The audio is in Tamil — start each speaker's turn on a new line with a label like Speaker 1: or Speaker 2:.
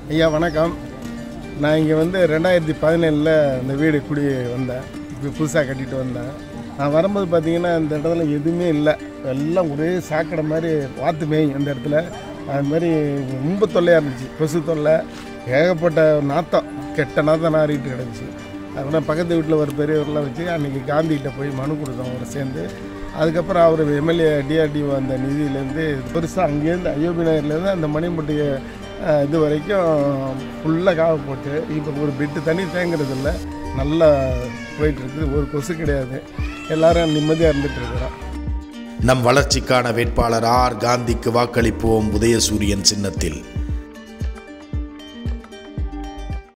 Speaker 1: ஐயா வணக்கம் நான் இங்கே வந்து ரெண்டாயிரத்தி பதினேழில் இந்த வீடு குடி வந்தேன் இப்போ புதுசாக கட்டிட்டு வந்தேன் நான் வரும்போது பார்த்தீங்கன்னா இந்த இடத்துல எதுவுமே இல்லை எல்லாம் ஒரே சாக்கடை மாதிரி வாத்து மேய் அந்த இடத்துல அது மாதிரி ரொம்ப தொல்லையாக இருந்துச்சு கொசு தொல்லை ஏகப்பட்ட நாத்தம் கெட்ட நாத்தம் நாறிட்டு கிடந்துச்சு அதனால் பக்கத்து வீட்டில் ஒரு பெரியவரெலாம் வச்சு அன்றைக்கி காந்திகிட்ட போய் மனு கொடுத்தோம் அவரை சேர்ந்து அதுக்கப்புறம் அவர் எம்எல்ஏ டிஆர்டிஓ அந்த நிதியிலேருந்து பெருசாக அங்கேருந்து ஐயோபி நகர்லேருந்து அந்த மணிமுட்டிய அஹ், இது வரைக்கும் ஃபுல்லாக காவை போட்டு இப்போ ஒரு பெட்டு தண்ணி தேங்குறது இல்லை நல்லா போயிட்டுருக்குது ஒரு கொசு கிடையாது எல்லாரும் நிம்மதியாக இருந்துட்டு இருக்கிறோம்
Speaker 2: நம் வளர்ச்சிக்கான வேட்பாளர் ஆர் காந்திக்கு வாக்களிப்போம் உதயசூரியன் சின்னத்தில்